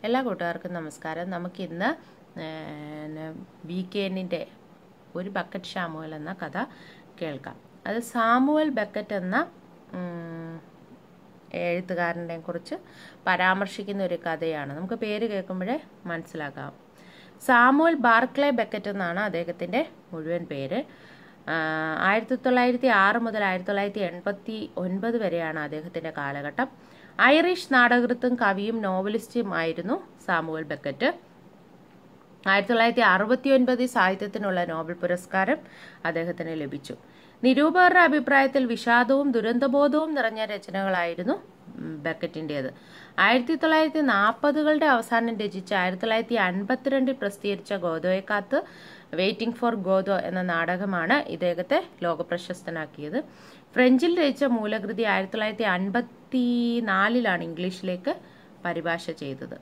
എല്ലാ കൂട്ടുകാർക്കും നമസ്കാരം നമുക്കിന്ന് ബി കെ എന്നിൻ്റെ ഒരു ബക്കറ്റ് ഷാമുവൽ എന്ന കഥ കേൾക്കാം അത് സാമുവൽ ബക്കറ്റ് എന്ന ഉം, എഴുത്തുകാരനെ കുറിച്ച് പരാമർശിക്കുന്ന ഒരു കഥയാണ് നമുക്ക് പേര് കേൾക്കുമ്പോഴേ മനസ്സിലാക്കാം സാമുവൽ ബാർക്ലേ ബക്കറ്റ് എന്നാണ് അദ്ദേഹത്തിൻ്റെ മുഴുവൻ പേര് ആയിരത്തി തൊള്ളായിരത്തി ആറ് മുതൽ ആയിരത്തി തൊള്ളായിരത്തി എൺപത്തി ഒൻപത് വരെയാണ് അദ്ദേഹത്തിൻ്റെ കാലഘട്ടം ഐറിഷ് നാടകൃത്തും കവിയും നോവലിസ്റ്റും ആയിരുന്നു സാമുവൽ ബക്കറ്റ് ആയിരത്തി തൊള്ളായിരത്തി അറുപത്തി ഒൻപതിൽ സാഹിത്യത്തിനുള്ള നോബൽ പുരസ്കാരം അദ്ദേഹത്തിന് ലഭിച്ചു നിരൂപകരുടെ അഭിപ്രായത്തിൽ വിഷാദവും ദുരന്തബോധവും നിറഞ്ഞ രചനകളായിരുന്നു ഉം, ബക്കറ്റിൻ്റേത് ആയിരത്തി തൊള്ളായിരത്തി നാൽപ്പതുകളുടെ അവസാനം രചിച്ച ആയിരത്തി തൊള്ളായിരത്തി അൻപത്തിരണ്ടിൽ പ്രസിദ്ധീകരിച്ച ഗോദോയെക്കാത്ത് വെയിറ്റിംഗ് ഫോർ ഗോദോ എന്ന നാടകമാണ് ഇദ്ദേഹത്തെ ലോകപ്രശസ്തനാക്കിയത് ഫ്രഞ്ചിൽ രചിച്ച മൂലകൃതി ആയിരത്തി തൊള്ളായിരത്തി അൻപത്തി നാലിലാണ് ഇംഗ്ലീഷിലേക്ക് പരിഭാഷ ചെയ്തത്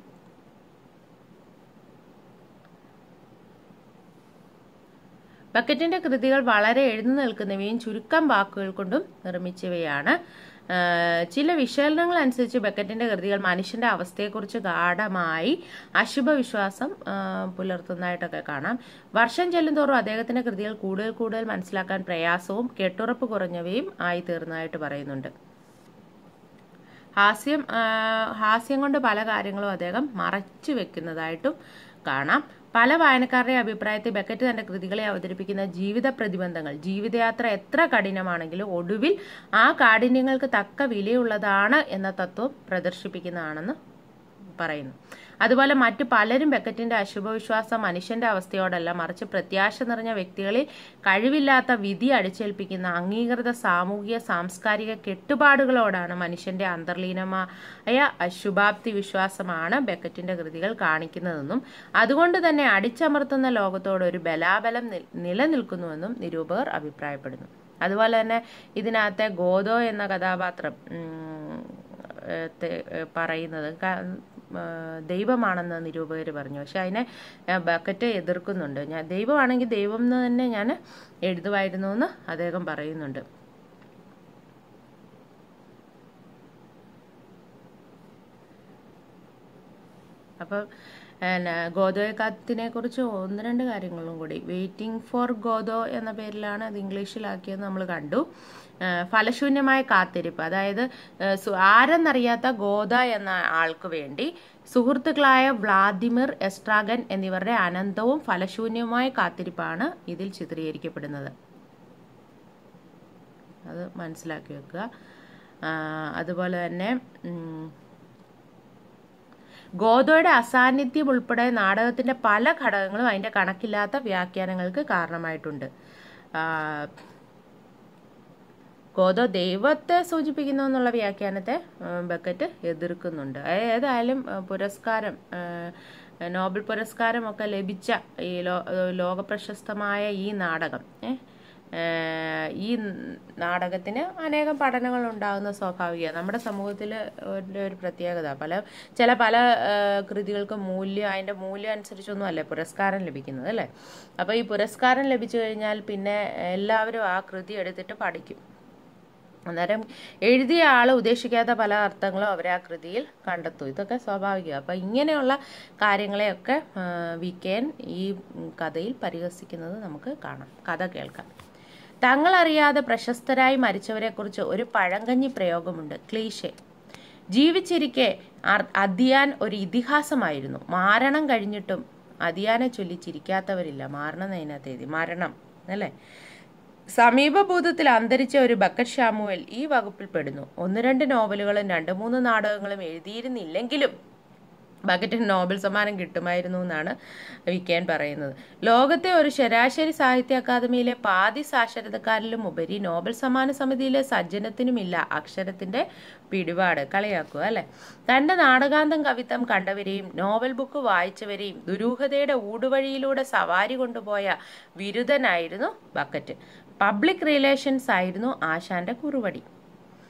ബക്കറ്റിന്റെ കൃതികൾ വളരെ എഴുന്നു നിൽക്കുന്നവയും ചുരുക്കം വാക്കുകൾ കൊണ്ടും നിർമ്മിച്ചവയാണ് ആഹ് ചില വിശകലനങ്ങൾ അനുസരിച്ച് ബക്കറ്റിന്റെ കൃതികൾ മനുഷ്യന്റെ അവസ്ഥയെക്കുറിച്ച് ഗാഠമായി അശുഭവിശ്വാസം ആഹ് പുലർത്തുന്നതായിട്ടൊക്കെ കാണാം വർഷം ചെല്ലുന്തോറും അദ്ദേഹത്തിന്റെ കൃതികൾ കൂടുതൽ കൂടുതൽ മനസ്സിലാക്കാൻ പ്രയാസവും കെട്ടുറപ്പ് കുറഞ്ഞവയും ആയി തീർന്നതായിട്ട് പറയുന്നുണ്ട് ഹാസ്യം ആ, ഹാസ്യം കൊണ്ട് പല കാര്യങ്ങളും അദ്ദേഹം മറച്ചു വെക്കുന്നതായിട്ടും കാണാം പല വായനക്കാരുടെ അഭിപ്രായത്തിൽ ബക്കറ്റ് തന്റെ കൃതികളെ അവതരിപ്പിക്കുന്ന ജീവിത പ്രതിബന്ധങ്ങൾ ജീവിതയാത്ര എത്ര കഠിനമാണെങ്കിലും ഒടുവിൽ ആ കാഠിന്യങ്ങൾക്ക് തക്ക വിലയുള്ളതാണ് എന്ന തത്വം പ്രദർശിപ്പിക്കുന്നതാണെന്ന് പറയുന്നു അതുപോലെ മറ്റു പലരും ബക്കറ്റിന്റെ അശുഭവിശ്വാസം മനുഷ്യന്റെ അവസ്ഥയോടല്ല മറിച്ച് പ്രത്യാശ നിറഞ്ഞ വ്യക്തികളിൽ കഴിവില്ലാത്ത വിധി അടിച്ചേൽപ്പിക്കുന്ന അംഗീകൃത സാമൂഹിക സാംസ്കാരിക കെട്ടുപാടുകളോടാണ് മനുഷ്യന്റെ അന്തർലീനമായ അശുഭാപ്തി വിശ്വാസമാണ് ബക്കറ്റിന്റെ കൃതികൾ കാണിക്കുന്നതെന്നും അതുകൊണ്ട് തന്നെ അടിച്ചമർത്തുന്ന ലോകത്തോട് ഒരു ബലാബലം നിൽ- നിലനിൽക്കുന്നുവെന്നും നിരൂപകർ അഭിപ്രായപ്പെടുന്നു അതുപോലെ തന്നെ ഇതിനകത്തെ ഗോദോ എന്ന കഥാപാത്രം ഉം, ഏഹ് തെ- ഏഹ് പറയുന്നത് ക- ഏഹ് ദൈവമാണെന്ന് നിരൂപകർ പറഞ്ഞു പക്ഷെ അതിനെ ഏഹ് ബക്കറ്റ് എതിർക്കുന്നുണ്ട് ഞാൻ ദൈവമാണെങ്കിൽ ദൈവം എന്ന് തന്നെ ഞാൻ എഴുതുമായിരുന്നു എന്ന് അദ്ദേഹം പറയുന്നുണ്ട് അപ്പം പിന്നെ ഗോദോയക്കാത്തിനെ കുറിച്ച് ഒന്ന് രണ്ട് കാര്യങ്ങളും കൂടി വെയിറ്റിംഗ് ഫോർ ഗോദോ എന്ന പേരിലാണ് അത് ഇംഗ്ലീഷിലാക്കിയത് നമ്മൾ കണ്ടു ആ, ഫലശൂന്യമായ കാത്തിരിപ്പ് അതായത് ആ, സു- ആരെന്നറിയാത്ത ഗോദ എന്ന ആൾക്ക് വേണ്ടി സുഹൃത്തുക്കളായ വ്ളാദിമിർ എസ്ട്രാഗൻ എന്നിവരുടെ അനന്തവും ഫലശൂന്യവുമായ കാത്തിരിപ്പാണ് ഇതിൽ ചിത്രീകരിക്കപ്പെടുന്നത് അത് മനസ്സിലാക്കി വെക്കുക ആ, അതുപോലെ തന്നെ ഉം, ഗോദോയുടെ അസാന്നിധ്യം ഉൾപ്പെടെ നാടകത്തിന്റെ പല ഘടകങ്ങളും അതിന്റെ കണക്കില്ലാത്ത വ്യാഖ്യാനങ്ങൾക്ക് കാരണമായിട്ടുണ്ട് ആ, ഗോദോ ദൈവത്തെ സൂചിപ്പിക്കുന്നു എന്നുള്ള വ്യാഖ്യാനത്തെ ആ, ബക്കറ്റ് എതിർക്കുന്നുണ്ട് ഏതായാലും ആ, പുരസ്കാരം ആ, നോബൽ പുരസ്കാരം ഒക്കെ ലഭിച്ച ഈ ലോ ലോകപ്രശസ്തമായ ഈ നാടകം ഏ, ഏഹ് ഈ നാടകത്തിന് അനേകം പഠനങ്ങൾ ഉണ്ടാകുന്ന സ്വാഭാവികമാണ് നമ്മുടെ സമൂഹത്തിൽ ഒരു ഒരു പ്രത്യേകത പല ചില പല ഏഹ് കൃതികൾക്ക് മൂല്യം അതിൻ്റെ മൂല്യം അനുസരിച്ചൊന്നും അല്ലേ പുരസ്കാരം ലഭിക്കുന്നത് അല്ലേ അപ്പോൾ ഈ പുരസ്കാരം ലഭിച്ചു കഴിഞ്ഞാൽ പിന്നെ എല്ലാവരും ആ കൃതി എടുത്തിട്ട് പഠിക്കും അന്നേരം എഴുതിയ ആൾ ഉദ്ദേശിക്കാത്ത പല അർത്ഥങ്ങളും അവർ ആ കൃതിയിൽ കണ്ടെത്തും ഇതൊക്കെ സ്വാഭാവികം അപ്പം ഇങ്ങനെയുള്ള കാര്യങ്ങളെയൊക്കെ ആ, വിക്കേൻ ഈ കഥയിൽ പരിഹസിക്കുന്നത് നമുക്ക് കാണാം കഥ കേൾക്കാം തങ്ങളറിയാതെ പ്രശസ്തരായി മരിച്ചവരെക്കുറിച്ച് ഒരു പഴങ്കഞ്ഞി പ്രയോഗമുണ്ട് ക്ലീശെ ജീവിച്ചിരിക്കെ അർ- അദിയാൻ ഒരു ഇതിഹാസമായിരുന്നു മാരണം കഴിഞ്ഞിട്ടും അദിയാനെ ചൊല്ലി ചിരിക്കാത്തവരില്ല മാരണം എന്നതിനകത്ത് എഴുതി മരണം അല്ലേ സമീപഭൂതത്തിൽ അന്തരിച്ച ഒരു ബക്കറ്റ് ഷാമുവൽ ഈ വകുപ്പിൽ പെടുന്നു ഒന്ന് രണ്ട് നോവലുകളും രണ്ട് മൂന്ന് നാടകങ്ങളും എഴുതിയിരുന്നില്ലെങ്കിലും ബക്കറ്റിന് നോബൽ സമ്മാനം കിട്ടുമായിരുന്നു എന്നാണ് വിക്കാൻ പറയുന്നത് ലോകത്തെ ഒരു ശരാശരി സാഹിത്യ അക്കാദമിയിലെ പാതി സാക്ഷരതക്കാരിലും ഉപരി നോബൽ സമ്മാന സമിതിയിലെ സജ്ജനത്തിനുമില്ല അക്ഷരത്തിന്റെ പിടിപാട് കളിയാക്കുക അല്ലെ തന്റെ നാടകാന്തം കവിത്വം കണ്ടവരെയും നോവൽ ബുക്ക് വായിച്ചവരെയും ദുരൂഹതയുടെ ഊടുവഴിയിലൂടെ സവാരി കൊണ്ടുപോയ വിരുദ്ധനായിരുന്നു ബക്കറ്റ് പബ്ലിക് റിലേഷൻസ് ആയിരുന്നു ആശാന്റെ കുറുവടി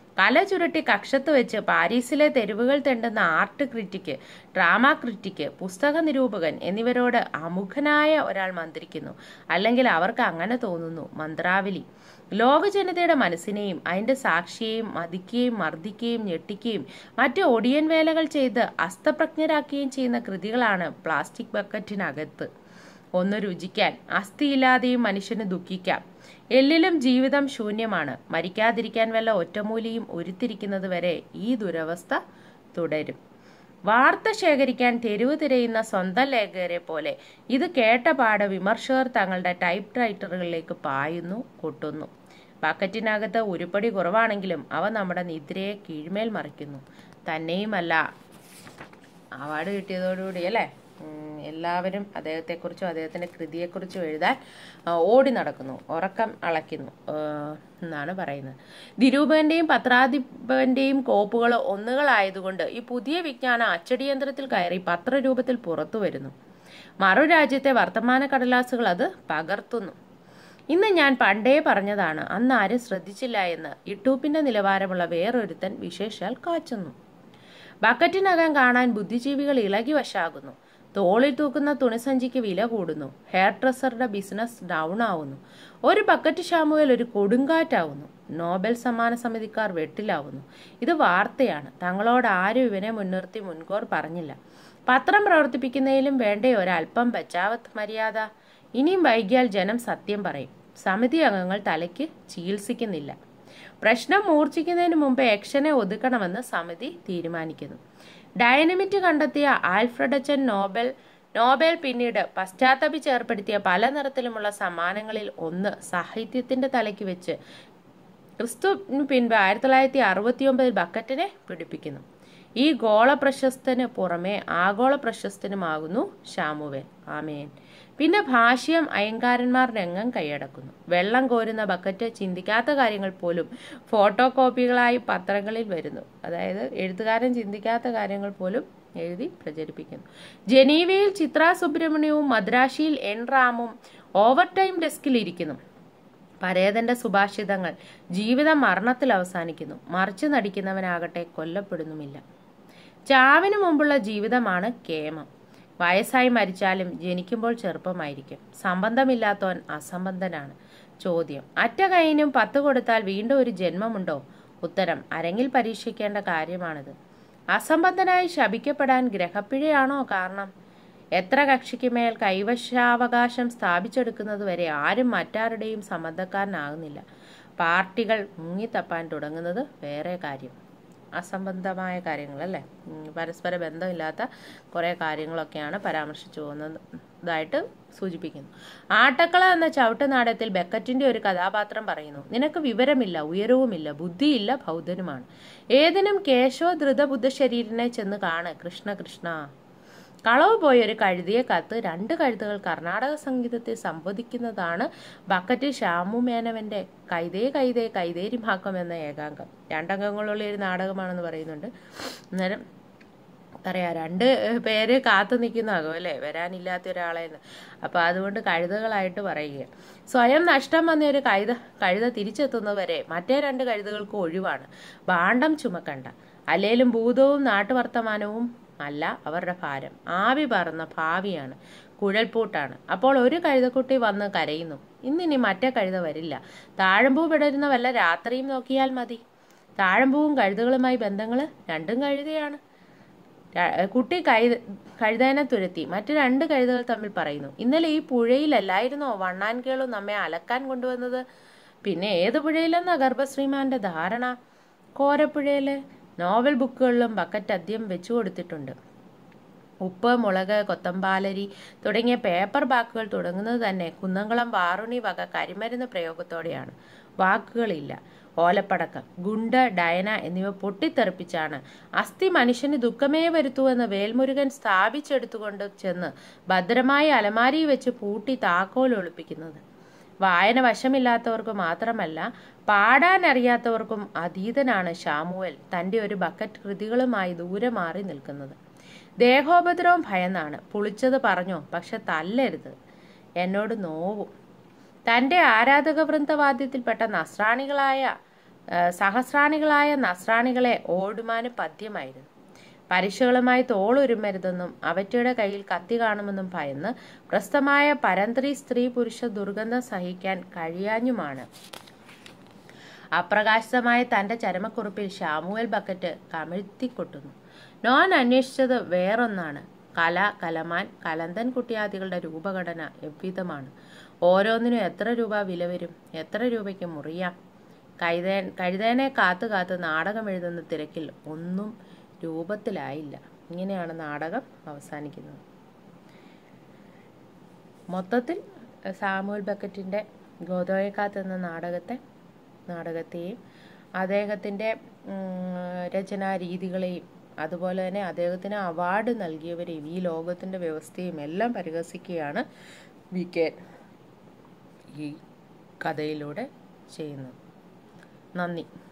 കല ചുരുട്ടി കക്ഷത്ത് വെച്ച് പാരീസിലെ തെരുവുകൾ തെണ്ടുന്ന ആർട്ട് ക്രിറ്റിക്ക് ഡ്രാമ ക്രിറ്റിക്ക് പുസ്തക നിരൂപകൻ എന്നിവരോട് അമുഖനായ ഒരാൾ മന്ത്രിക്കുന്നു അല്ലെങ്കിൽ അവർക്ക് അങ്ങനെ തോന്നുന്നു മന്ത്രാവലി ലോക ജനതയുടെ മനസ്സിനെയും അതിന്റെ സാക്ഷിയെയും മതിക്കുകയും മർദ്ദിക്കുകയും ഞെട്ടിക്കുകയും മറ്റ് ഒടിയൻ വേലകൾ ചെയ്ത് അസ്തപ്രജ്ഞരാക്കുകയും ചെയ്യുന്ന കൃതികളാണ് പ്ലാസ്റ്റിക് ബക്കറ്റിനകത്ത് ഒന്ന് രുചിക്കാൻ അസ്ഥിയില്ലാതെയും മനുഷ്യന് ദുഃഖിക്കാം എല്ലിലും ജീവിതം ശൂന്യമാണ് മരിക്കാതിരിക്കാൻ വല്ല ഒറ്റമൂലിയും ഉരുത്തിരിക്കുന്നത് വരെ ഈ ദുരവസ്ഥ തുടരും വാർത്ത ശേഖരിക്കാൻ തെരുവ് തിരയുന്ന സ്വന്തം ലേഖകരെ പോലെ ഇത് കേട്ട പാട് വിമർശകർ തങ്ങളുടെ ടൈപ്പ് റൈറ്ററുകളിലേക്ക് പായുന്നു കൊട്ടുന്നു ബക്കറ്റിനകത്ത് ഉരുപ്പടി കുറവാണെങ്കിലും അവ നമ്മുടെ നിദ്രയെ കീഴ്മേൽ മറിക്കുന്നു തന്നെയുമല്ല അവാർഡ് കിട്ടിയതോടുകൂടി അല്ലേ ഉം, എല്ലാവരും അദ്ദേഹത്തെക്കുറിച്ചും അദ്ദേഹത്തിൻ്റെ കൃതിയെക്കുറിച്ചും എഴുതാൻ ആ, ഓടി നടക്കുന്നു ഉറക്കം അളയ്ക്കുന്നു ആ, എന്നാണ് പറയുന്നത് ദിരൂപന്റെയും പത്രാധിപന്റെയും കോപ്പുകൾ ഒന്നുകളായതുകൊണ്ട് ഈ പുതിയ വിജ്ഞാനം അച്ചടിയന്ത്രത്തിൽ കയറി പത്രരൂപത്തിൽ പുറത്തു വരുന്നു മറു രാജ്യത്തെ വർത്തമാന കടലാസുകൾ അത് പകർത്തുന്നു ഇന്ന് ഞാൻ പണ്ടേ പറഞ്ഞതാണ് അന്ന് ആരും ശ്രദ്ധിച്ചില്ല എന്ന് യൂട്യൂബിന്റെ നിലവാരമുള്ള വേറൊരുത്തൻ വിശേഷാൽ കാച്ചുന്നു ബക്കറ്റിനകം കാണാൻ ബുദ്ധിജീവികൾ ഇളകി വശാകുന്നു തോളിൽ തൂക്കുന്ന തുണിസഞ്ചിക്ക് വില കൂടുന്നു ഹെയർ ഡ്രസ്സറുടെ ബിസിനസ് ഡൗൺ ആവുന്നു ഒരു ബക്കറ്റ് ഷാമുവേൽ ഒരു കൊടുങ്കാറ്റാവുന്നു നോബൽ സമ്മാന സമിതിക്കാർ വെട്ടിലാവുന്നു ഇത് വാർത്തയാണ് തങ്ങളോട് ആരും ഇവനെ മുൻനിർത്തി മുൻകൂർ പറഞ്ഞില്ല പത്രം പ്രവർത്തിപ്പിക്കുന്നതിലും വേണ്ടേ ഒരല്പം ബച്ചാവത്ത് മര്യാദ ഇനിയും വൈകിയാൽ ജനം സത്യം പറയും സമിതി അംഗങ്ങൾ തലയ്ക്ക് ചികിത്സിക്കുന്നില്ല പ്രശ്നം മൂർച്ഛിക്കുന്നതിന് മുമ്പ് ആക്ഷനെ ഒതുക്കണമെന്ന് സമിതി തീരുമാനിക്കുന്നു ഡൈനമിറ്റ് കണ്ടെത്തിയ ആൽഫ്രഡച്ചൻ നോബൽ നോബൽ പിന്നീട് പശ്ചാത്തപിച്ച് ഏർപ്പെടുത്തിയ പല നിറത്തിലുമുള്ള സമ്മാനങ്ങളിൽ ഒന്ന് സാഹിത്യത്തിന്റെ തലയ്ക്ക് വെച്ച് ക്രിസ്തുവിന് പിൻപ് ആയിരത്തി തൊള്ളായിരത്തി അറുപത്തി ഒമ്പതിൽ ബക്കറ്റിനെ പിടിപ്പിക്കുന്നു ഈ ഗോള പ്രശസ്തന് പുറമെ ആഗോള പ്രശസ്തനുമാകുന്നു ഷാമുവേൽ ആമേൻ പിന്നെ ഭാഷ്യം അയങ്കാരന്മാർ രംഗം കൈയടക്കുന്നു വെള്ളം കോരുന്ന ബക്കറ്റ് ചിന്തിക്കാത്ത കാര്യങ്ങൾ പോലും ഫോട്ടോ കോപ്പികളായി പത്രങ്ങളിൽ വരുന്നു അതായത് എഴുത്തുകാരൻ ചിന്തിക്കാത്ത കാര്യങ്ങൾ പോലും എഴുതി പ്രചരിപ്പിക്കുന്നു ജനീവയിൽ ചിത്ര സുബ്രഹ്മണ്യവും മദ്രാശിയിൽ എൻ റാമും ഓവർ ടൈം ഡെസ്കിൽ ഇരിക്കുന്നു പരേതന്റെ സുഭാഷിതങ്ങൾ ജീവിതം മരണത്തിൽ അവസാനിക്കുന്നു മറിച്ചു നടിക്കുന്നവനാകട്ടെ കൊല്ലപ്പെടുന്നുമില്ല ചാവിനു മുമ്പുള്ള ജീവിതമാണ് കേമം വയസ്സായി മരിച്ചാലും ജനിക്കുമ്പോൾ ചെറുപ്പമായിരിക്കും സംബന്ധമില്ലാത്തവൻ അസംബന്ധനാണ് ചോദ്യം അറ്റ കൈയിനും പത്ത് കൊടുത്താൽ വീണ്ടും ഒരു ജന്മമുണ്ടോ ഉത്തരം അരങ്ങിൽ പരീക്ഷിക്കേണ്ട കാര്യമാണിത് അസംബന്ധനായി ശപിക്കപ്പെടാൻ ഗ്രഹപ്പിഴയാണോ കാരണം എത്ര കക്ഷിക്ക് മേൽ കൈവശാവകാശം സ്ഥാപിച്ചെടുക്കുന്നത് വരെ ആരും മറ്റാരുടെയും സംബന്ധക്കാരനാകുന്നില്ല പാർട്ടികൾ മുങ്ങിത്തപ്പാൻ തുടങ്ങുന്നത് വേറെ കാര്യം അസംബന്ധമായ കാര്യങ്ങൾ അല്ലേ ഉം, പരസ്പര ബന്ധമില്ലാത്ത കുറേ കാര്യങ്ങളൊക്കെയാണ് പരാമർശിച്ചു പോകുന്നതായിട്ട് സൂചിപ്പിക്കുന്നു ആട്ടക്കള എന്ന ചവിട്ട് നാടകത്തിൽ ബെക്കറ്റിന്റെ ഒരു കഥാപാത്രം പറയുന്നു നിനക്ക് വിവരമില്ല ഉയരവുമില്ല ബുദ്ധിയില്ല ബൗദ്ധനുമാണ് ഏതിനും കേശവ ധൃതബുദ്ധ ശരീരനെ ചെന്ന് കാണ് കൃഷ്ണ കൃഷ്ണ കളവ് പോയ ഒരു കഴുതിയെ കാത്ത് രണ്ട് കഴുതുകൾ കർണാടക സംഗീതത്തെ സംവദിക്കുന്നതാണ് ബക്കറ്റ് ശ്യാമു മേനവന്റെ കൈതേ കൈതേ കൈതേരിമാക്കം എന്ന ഏകാംഗം രണ്ടംഗങ്ങളുള്ള ഒരു നാടകമാണെന്ന് പറയുന്നുണ്ട് അന്നേരം പറയാ രണ്ട് പേര് കാത്തു നിൽക്കുന്നതാകും അല്ലേ വരാനില്ലാത്ത ഒരാളെ അപ്പൊ അതുകൊണ്ട് കഴുതകളായിട്ട് പറയുക സ്വയം നഷ്ടം വന്ന ഒരു കഴുത കഴുത തിരിച്ചെത്തുന്നവരെ മറ്റേ രണ്ട് കഴുതകൾക്ക് ഒഴിവാണ് ഭാണ്ഡം ചുമക്കണ്ട അല്ലേലും ഭൂതവും നാട്ടുവർത്തമാനവും അല്ല അവരുടെ ഭാരം ആവി പറന്ന ഭാവിയാണ് കുഴൽപ്പൂട്ടാണ് അപ്പോൾ ഒരു കഴുതക്കുട്ടി വന്ന് കരയുന്നു ഇന്നിനി മറ്റേ കഴുത വരില്ല താഴമ്പൂ വിടരുന്ന വല്ല രാത്രിയും നോക്കിയാൽ മതി താഴമ്പൂവും കഴുതകളുമായി ബന്ധങ്ങൾ രണ്ടും കഴുതയാണ് ര- കുട്ടി കഴുത കഴുതേനെ തുരത്തി മറ്റു രണ്ട് കഴുതകൾ തമ്മിൽ പറയുന്നു ഇന്നലെ ഈ പുഴയിലല്ലായിരുന്നോ വണ്ണാൻകേളും നമ്മെ അലക്കാൻ കൊണ്ടുവന്നത് പിന്നെ ഏത് പുഴയിലെന്നാ ഗർഭശ്രീമാന്റെ ധാരണ കോരപ്പുഴയിലെ നോവൽ ബുക്കുകളിലും ബക്കറ്റ് അദ്യം വെച്ചു കൊടുത്തിട്ടുണ്ട് ഉപ്പ് മുളക് കൊത്തമ്പാലരി തുടങ്ങിയ പേപ്പർ ബാക്കുകൾ തുടങ്ങുന്നത് തന്നെ കുന്നംകുളം വാറുണി വക കരിമരുന്ന് പ്രയോഗത്തോടെയാണ് വാക്കുകളില്ല ഓലപ്പടക്കം ഗുണ്ട ഡയന എന്നിവ പൊട്ടിത്തെറിപ്പിച്ചാണ് അസ്ഥി മനുഷ്യന് ദുഃഖമേ വരുത്തുവെന്ന് വേൽമുരുകൻ സ്ഥാപിച്ചെടുത്തുകൊണ്ട് ചെന്ന് ഭദ്രമായി അലമാരി വെച്ച് പൂട്ടി താക്കോൽ ഒളിപ്പിക്കുന്നത് വായന വശമില്ലാത്തവർക്ക് മാത്രമല്ല പാടാൻ അറിയാത്തവർക്കും അതീതനാണ് ഷാമുവൽ തന്റെ ഒരു ബക്കറ്റ് കൃതികളുമായി ദൂരെ മാറി നിൽക്കുന്നത് ദേഹോപദ്രവം ഭയന്നാണ് പുളിച്ചത് പറഞ്ഞോ പക്ഷെ തല്ലരുത് എന്നോട് നോവും തന്റെ ആരാധക വൃന്ദവാദ്യത്തിൽപ്പെട്ട നസ്രാണികളായ ആ, സഹസ്രാണികളായ നസ്രാണികളെ ഓടുമാന് പദ്യമായിരുന്നു പരീക്ഷകളുമായി തോളുരുമരുതെന്നും അവറ്റയുടെ കയ്യിൽ കത്തി കാണുമെന്നും ഭയന്ന് പ്രസ്തമായ പരന്ത്രി സ്ത്രീ പുരുഷ ദുർഗന്ധം സഹിക്കാൻ കഴിയാഞ്ഞുമാണ് അപ്രകാശിതമായ തന്റെ ചരമക്കുറിപ്പിൽ ഷാമുവേൽ ബക്കറ്റ് കമിഴ്ത്തിക്കൊട്ടുന്നു നോൻ അന്വേഷിച്ചത് വേറൊന്നാണ് കല കലമാൻ കലന്തൻ കുട്ടിയാദികളുടെ രൂപഘടന എவ்விധമാണ് ഓരോന്നിനും എത്ര രൂപ വില വരും എത്ര രൂപയ്ക്ക് മുറിയാം കൈതേ കഴുതേനെ കാത്തു കാത്ത് നാടകം എഴുതുന്ന തിരക്കിൽ ഒന്നും രൂപത്തിലായില്ല ഇങ്ങനെയാണ് നാടകം അവസാനിക്കുന്നത് മൊത്തത്തിൽ സാമുവൽ ബക്കറ്റിൻ്റെ ഗോദോയക്കാത്ത് എന്ന നാടകത്തെ നാടകത്തെയും അദ്ദേഹത്തിൻ്റെ രചനാ രീതികളെയും അതുപോലെ തന്നെ അദ്ദേഹത്തിന് അവാർഡ് നൽകിയവരെയും ഈ ലോകത്തിൻ്റെ വ്യവസ്ഥയും എല്ലാം പരിഹസിക്കുകയാണ് വി കെ ഈ കഥയിലൂടെ ചെയ്യുന്നത് നന്ദി